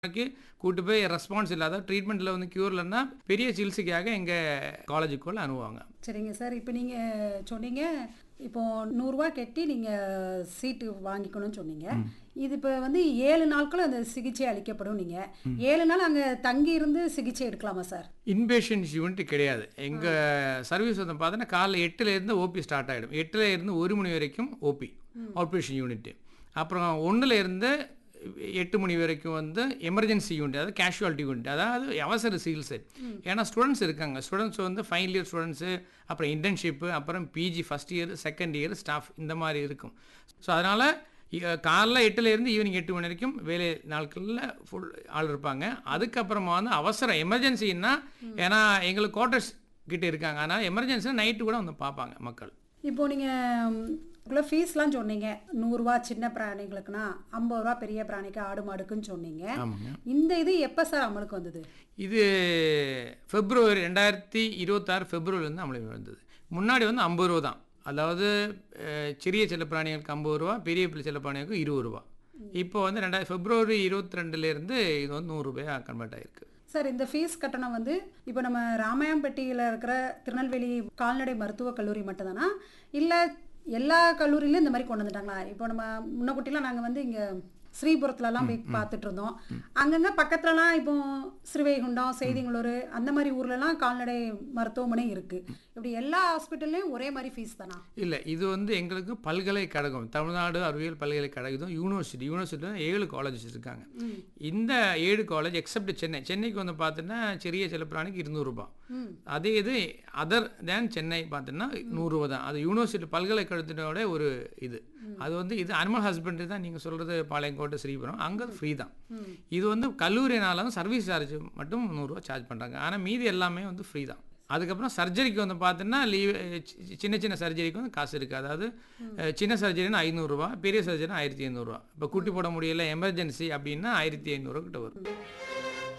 க்கு கூட்டு போய் ரெஸ்பான்ஸ் இல்லாத ட்ரீட்மெண்ட்டில் வந்து க்யூர் இல்லைன்னா பெரிய சிகிச்சைக்காக எங்கள் காலேஜுக்குள்ள அனுப்புவாங்க சரிங்க சார் இப்போ நீங்கள் சொன்னீங்க இப்போ நூறுரூவா கட்டி நீங்கள் சீட்டு வாங்கிக்கணும்னு சொன்னீங்க இது இப்போ வந்து ஏழு நாட்களும் அந்த சிகிச்சை அளிக்கப்படும் நீங்கள் ஏழு நாள் அங்கே தங்கி இருந்து சிகிச்சை எடுக்கலாமா சார் இன்பேஷன்ஸ் யூனிட் கிடையாது எங்கள் சர்வீஸ் வந்து பார்த்தோன்னா காலைல எட்டுல இருந்து ஓபி ஸ்டார்ட் ஆகிடும் எட்டுல இருந்து ஒரு மணி வரைக்கும் ஓபி அவுட் பேஷன் யூனிட்டு அப்புறம் ஒன்றுல இருந்து எட்டு மணி வரைக்கும் வந்து எமர்ஜென்சி யூனிட் அதாவது கேஷுவாலிட்டி யூனிட் அதாவது அவசர சிகிச்சை ஏன்னா ஸ்டூடெண்ட்ஸ் இருக்காங்க ஸ்டூடெண்ட்ஸ் வந்து ஃபைனல் இயர் ஸ்டூடெண்ட்ஸு அப்புறம் இன்டர்ன்ஷிப்பு அப்புறம் PG first year second year staff இந்த மாதிரி இருக்கும் ஸோ அதனால் காலைல எட்டுல இருந்து ஈவினிங் எட்டு மணி வரைக்கும் வேலை நாட்களில் ஃபுல் ஆள் இருப்பாங்க அதுக்கப்புறமா வந்து அவசரம் எமர்ஜென்சின்னா ஏன்னா எங்களுக்கு குவார்ட்டர்ஸ் கிட்ட இருக்காங்க ஆனால் எமர்ஜென்சினா நைட்டு கூட வந்து பார்ப்பாங்க மக்கள் இப்போ நீங்கள் உள்ள ஃபீஸ்லாம் சொன்னீங்க நூறுரூவா சின்ன பிராணிகளுக்குனா ஐம்பது ரூபா பெரிய பிராணிக்கு ஆடு மாடுக்குன்னு சொன்னீங்க ஆமாங்க இந்த இது எப்போ சார் அமலுக்கு வந்தது இது பிப்ரவரி ரெண்டாயிரத்தி இருபத்தாறு பிப்ரவரிலேருந்து அமலுக்கு வந்தது முன்னாடி வந்து ஐம்பது ரூபா தான் அதாவது அஹ், சிறிய செல்லப்பிராணிகளுக்கு ஐம்பது ரூபா பெரிய பிள்ளை செல்லப்பிராணிகளுக்கு இருபது ரூபா இப்போ வந்து ரெண்டாயிரம் பிப்ரவரி இருபத்தி ரெண்டுலேருந்து இது வந்து நூறுரூபாயா கன்வெர்ட் ஆகிருக்கு சார் இந்த ஃபீஸ் கட்டணம் வந்து இப்போ நம்ம ராமாயம்பட்டியில் இருக்கிற திருநெல்வேலி கால்நடை மருத்துவக் கல்லூரி மட்டும்தானா இல்லை எல்லா கல்லூரியிலும் இந்த மாதிரி கொண்டு வந்துட்டாங்களா இப்போ நம்ம முன்னக்குட்டிலாம் நாங்கள் வந்து இங்கே ஸ்ரீபுரத்துலலாம் போய் பார்த்துட்டு இருந்தோம் அங்கங்கே பக்கத்துலலாம் இப்போ ஸ்ரீவைகுண்டம் செய்திங்களூர் அந்த மாதிரி ஊர்லலாம் கால்நடை மருத்துவமனை இருக்குது இப்படி எல்லா ஹாஸ்பிட்டல்லையும் ஒரே மாதிரி ஃபீஸ் தானா இல்லை இது வந்து எங்களுக்கு பல்கலைக்கழகம் தமிழ்நாடு அறிவியல் பல்கலைக்கழகம் யூனிவர்சிட்டி யூனிவர்சிட்டியில் ஏழு காலேஜஸ் இருக்காங்க இந்த ஏழு காலேஜ் எக்ஸப்ட் சென்னை சென்னைக்கு வந்து பார்த்தீங்கன்னா சிறிய செல்லப்பிராணிக்கு இருநூறுபா அதே இது அதர் தேன் சென்னை பார்த்தீங்கன்னா நூறுரூவா தான் அது யூனிவர்சிட்டி பல்கலைக்கழகத்தினோட ஒரு இது அது வந்து இது அனிமல் ஹஸ்பண்டரி தான் நீங்கள் சொல்கிறது பாளையங்கோட்டை ஸ்ரீபுரம் அங்கே ஃப்ரீ தான் இது வந்து கல்லூரினால வந்து சர்வீஸ் சார்ஜ் மட்டும் நூறுரூவா சார்ஜ் பண்ணுறாங்க ஆனால் மீதி எல்லாமே வந்து ஃப்ரீ தான் அதுக்கப்புறம் சர்ஜரிக்கு வந்து பார்த்தீங்கன்னா லீவ் சின்ன சின்ன சர்ஜரிக்கு வந்து காசு இருக்குது அதாவது அஹ், சின்ன சர்ஜரினா ஐநூறுரூவா பெரிய சர்ஜரினா ஆயிரத்தி ஐநூறுரூவா இப்போ குட்டி போட முடியல எமர்ஜென்சி அப்படின்னா ஆயிரத்தி ஐநூறுரூவா கிட்ட வரும்